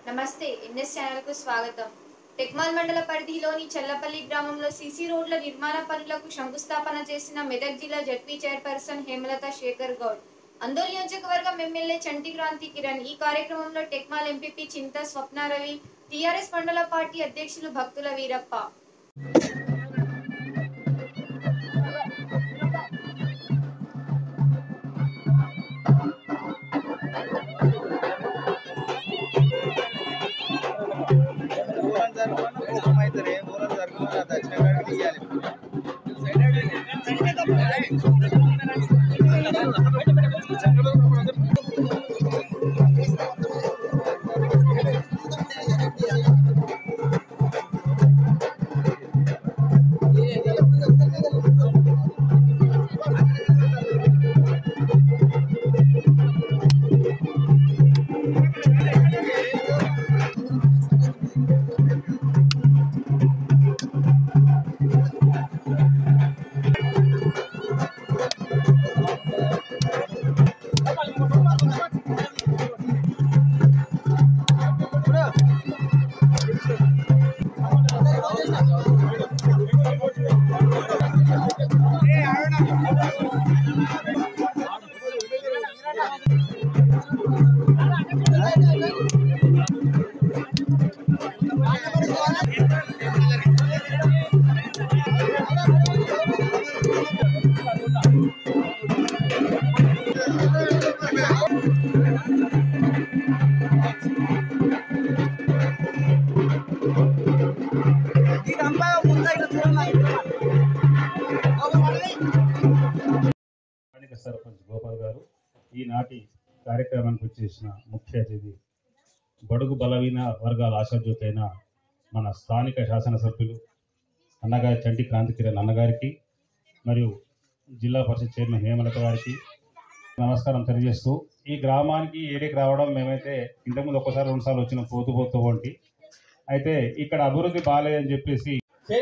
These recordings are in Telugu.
నమస్తే ఎన్ఎస్ ఛానల్ కు స్వాగతం టెక్మాల్ మండల పరిధిలోని చల్లపల్లి గ్రామంలో సీసీ రోడ్ల నిర్మాణ పనులకు శంకుస్థాపన చేసిన మెదక్ జిల్లా జడ్పీ చైర్పర్సన్ హేమలత శేఖర్ గౌడ్ అందోల్ నియోజకవర్గం ఎమ్మెల్యే చంటి క్రాంతి కిరణ్ ఈ కార్యక్రమంలో టెక్మాల్ ఎంపీపీ చింత స్వప్నారవి టీఆర్ఎస్ మండల పార్టీ అధ్యక్షులు భక్తుల వీరప్ప ఊరం జరగమని ఊరం అవుతారే ఊరం జరగమని ఆ దక్షిణ కాడికి తీయాలి స్థానిక సర్పంచ్ గోపాల్ గారు ఈనాటి కార్యక్రమానికి వచ్చేసిన ముఖ్య అతిథి బడుగు బలహీన వర్గాల ఆశాజ్యోతైన మన స్థానిక శాసనసభ్యులు అన్నగారి చంటి క్రాంతి కిరణ్ అన్నగారికి మరియు జిల్లా పరిషత్ చైర్మన్ హేమలత గారికి నమస్కారం తెలియజేస్తూ ఈ గ్రామానికి ఏరియాకి రావడం మేమైతే ఇంతకుముందు ఒక్కసారి రెండుసార్లు వచ్చిన పోతూ పోతూ వంటి అయితే ఇక్కడ అభివృద్ధి బాగాలేదని చెప్పేసి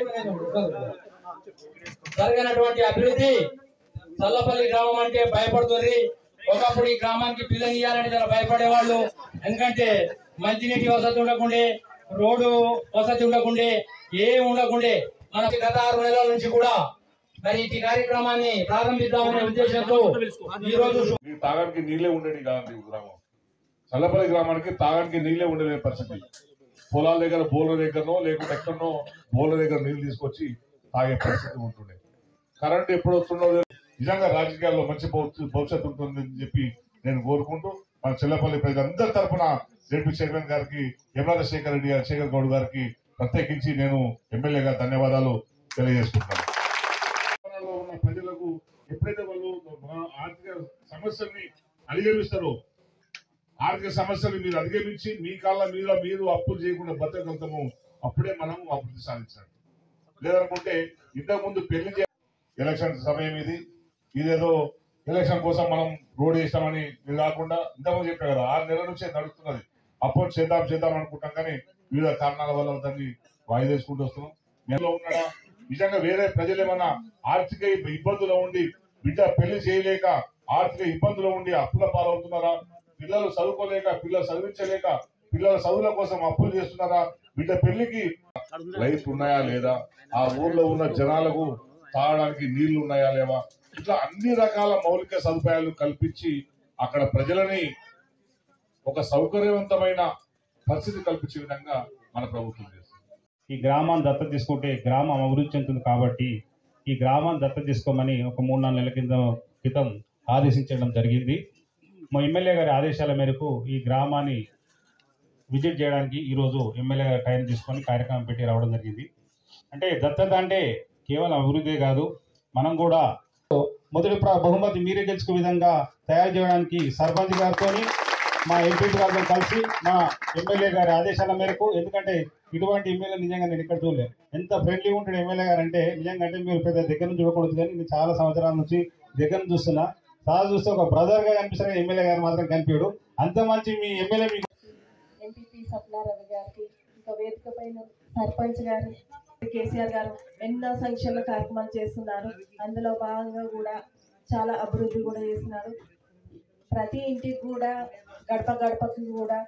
జరిగినటువంటి అభివృద్ధి చల్లపల్లి గ్రామం అంటే భయపడుతుంది ఒకప్పుడు ఈ గ్రామానికి పిల్లని ఇవ్వాలని చాలా భయపడేవాళ్ళు ఎందుకంటే మంచినీటి వసతి ఉండకుండే రోడ్డు వసతి ఉండకుండే ఏం ఉండకుండే మన గత ఆరు నెలల నుంచి కూడా మరి ఈ కార్యక్రమాన్ని ప్రారంభిద్దామనే ఉద్దేశంతో ఈ రోజు నీకు తాగడానికి నీళ్ళే ఉండేది కాదండి ఈ గ్రామం చల్లపల్లి గ్రామానికి తాగడానికి నీళ్ళే ఉండలేని పరిస్థితి పొలాల దగ్గర బోర్ల దగ్గరనో లేకుంటే ఎక్కడనో బోర్ల దగ్గర నీళ్ళు తీసుకొచ్చి తాగే పరిస్థితి ఉంటుండే కరెంట్ ఎప్పుడు వస్తుందో తెలియదు. నిజంగా రాజకీయాల్లో మంచి భవిష్య- భవిష్యత్తు ఉంటుందని చెప్పి నేను కోరుకుంటూ మన చెల్లపల్లి ప్రజలందరి తరఫున జడ్పీ చైర్మన్ గారికి యమరాజ శేఖర్ రెడ్డి గారు శేఖర్ గౌడ్ గారికి ప్రత్యేకించి నేను ఎమ్మెల్యేగా ధన్యవాదాలు తెలియజేసుకుంటాను తెలంగాణలో ఉన్న ప్రజలకు ఎప్పుడైతే వాళ్ళు మా ఆర్థిక సమస్యల్ని అధిగమిస్తారో ఆర్థిక సమస్యలు మీరు అధిగమించి మీ కాళ్ళ మీద మీరు అప్పులు చేయకుండా బతకగలుగుతాము అప్పుడే మనం అభివృద్ధి సాధించాలి లేదనుకుంటే ఇంతకు ముందు పెళ్లి చే ఎలక్షన్ సమయం ఇది ఇదేదో ఎలక్షన్ కోసం మనం రోడ్ వేస్తామని ఇది కాకుండా ఇంతకుముందు చెప్పా కదా ఆరు నెలల నుంచే నడుస్తున్నది అప్పుడు చేద్దాం చేద్దాం అనుకుంటాం కానీ వివిధ కారణాల వల్ల దాన్ని వాయిదా వేసుకుంటూ వస్తున్నాం నెలలో ఉన్నాడా నిజంగా వేరే ప్రజలు ఏమన్నా ఆర్థిక ఇబ్బందులు ఉండి బిడ్డ పెళ్లి చేయలేక ఆర్థిక ఇబ్బందులు ఉండి అప్పుల పాలవుతున్నారా పిల్లలు చదువుకోలేక పిల్లలు చదివించలేక పిల్లల చదువుల కోసం అప్పులు చేస్తున్నారా బిడ్డ పెళ్లికి లైట్లు ఉన్నాయా లేదా ఆ ఊర్లో ఉన్న జనాలకు తాగడానికి నీళ్లు ఉన్నాయా లేవా ఇట్లా అన్ని రకాల మౌలిక సదుపాయాలు కల్పించి అక్కడ ప్రజలని ఒక సౌకర్యవంతమైన పరిస్థితి కల్పించే విధంగా మన ప్రభుత్వం చేస్తుంది ఈ గ్రామాన్ని దత్తత తీసుకుంటే గ్రామం అభివృద్ధి చెందుతుంది కాబట్టి ఈ గ్రామాన్ని దత్తత తీసుకోమని ఒక మూడు నాలుగు నెలల కింద క్రితం ఆదేశించడం జరిగింది మా ఎమ్మెల్యే గారి ఆదేశాల మేరకు ఈ గ్రామాన్ని విజిట్ చేయడానికి ఈరోజు ఎమ్మెల్యే గారి టైం తీసుకొని కార్యక్రమం పెట్టి రావడం జరిగింది అంటే దత్తత అంటే కేవలం అభివృద్ధే కాదు మనం కూడా మొదటి ప్ర- బహుమతి మీరే గెలుచుకునే విధంగా తయారు చేయడానికి సర్పంచ్ గారితో మా ఎంపీ గారితో కలిసి మా ఎమ్మెల్యే గారి ఆదేశాల మేరకు ఎందుకంటే ఇటువంటి ఎమ్మెల్యే నిజంగా నేను ఇక్కడ చూడలే ఎంత ఫ్రెండ్లీ ఉంటాడు ఎమ్మెల్యే గారు అంటే నిజంగా అంటే మీరు పెద్ద దగ్గర నుంచి చూడకూడదు కానీ నేను చాలా సంవత్సరాల నుంచి దగ్గర నుంచి చూస్తున్నా చాలా చూస్తే ఒక బ్రదర్ గా కనిపిస్తున్న ఎమ్మెల్యే గారు మాత్రం కనిపించాడు అంత మంచి మీ ఎమ్మెల్యే మీకు ఎంపీపీ సప్నారావు గారికి ఇంకా వేదిక పైన సర్పంచ్ గారు కేసీఆర్ గారు ఎన్నో సంక్షేమ కార్యక్రమాలు చేస్తున్నారు అందులో భాగంగా కూడా చాలా అభివృద్ధి కూడా చేస్తున్నారు ప్రతి ఇంటికి కూడా గడప గడపకి కూడా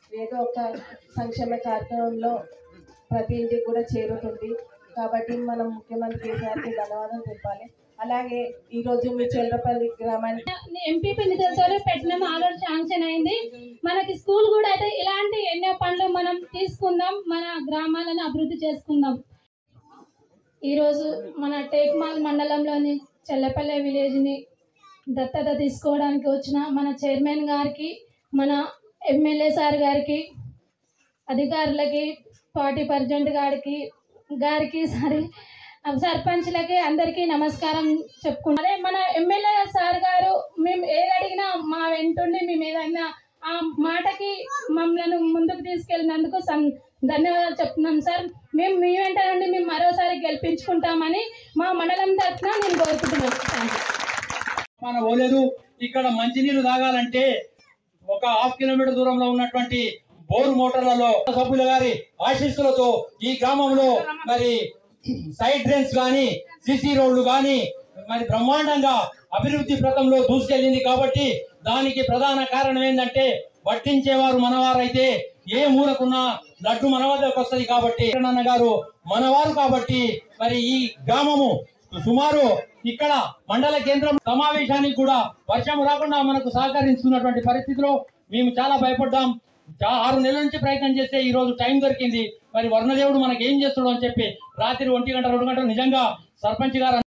ఏదో ఒక సంక్షేమ కార్యక్రమంలో ప్రతి ఇంటికి కూడా చేరుతుంది కాబట్టి మనం ముఖ్యమంత్రి కేసీఆర్కి ధన్యవాదాలు తెలపాలి అలాగే ఈరోజు మీ చెల్లపల్లి గ్రామానికి ఎంపీపీ నిధులతో పెట్టినాం ఆల్రెడీ శాంక్షన్ అయింది మనకి స్కూల్ కూడా అయితే ఇలాంటి ఎన్నో పనులు మనం తీసుకుందాం మన గ్రామాలను అభివృద్ధి చేసుకుందాం ఈరోజు మన టేక్మాల్ మండలంలోని చెల్లపల్లె విలేజ్ని దత్తత తీసుకోవడానికి వచ్చిన మన చైర్మన్ గారికి మన ఎమ్మెల్యే సార్ గారికి అధికారులకి పార్టీ ప్రెసిడెంట్ గారికి గారికి సారీ సర్పంచ్లకి అందరికీ నమస్కారం చెప్పుకుంటే మన ఎమ్మెల్యే సార్ గారు మేము ఏది అడిగినా మా వెంటుండి మేము ఏదైనా ఆ మాటకి మమ్మల్ని ముందుకు తీసుకెళ్ళినందుకు సం- ధన్యవాదాలు చెప్తున్నాం సార్ మేము మీ వెంట నుండి మేము మరోసారి గెలిపించుకుంటామని మా మండలం తరఫున నేను కోరుకుంటున్నాను థ్యాంక్ యూ మన పోలేదు ఇక్కడ మంచినీళ్లు తాగాలంటే ఒక హాఫ్ కిలోమీటర్ దూరంలో ఉన్నటువంటి బోరు మోటార్లలో సభ్యుల గారి ఆశీస్సులతో ఈ గ్రామంలో మరి సైడ్ డ్రైన్స్ కానీ సిసి రోడ్లు కానీ మరి బ్రహ్మాండంగా అభివృద్ధి పథంలో దూసుకెళ్ళింది కాబట్టి దానికి ప్రధాన కారణం ఏంటంటే పట్టించేవారు మనవారైతే ఏ మూలకున్నా లడ్డు మన వద్దకు వస్తుంది కాబట్టి నాన్న గారు మనవారు కాబట్టి మరి ఈ గ్రామము సుమారు ఇక్కడ మండల కేంద్రం సమావేశానికి కూడా వర్షం రాకుండా మనకు సహకరిస్తున్నటువంటి పరిస్థితిలో మేము చాలా భయపడ్డాం చా- ఆరు నెలల నుంచి ప్రయత్నం చేస్తే ఈ రోజు టైం దొరికింది మరి వర్ణదేవుడు మనకి ఏం చేస్తాడు అని చెప్పి రాత్రి ఒంటి గంట రెండు గంటలు నిజంగా సర్పంచ్ గారు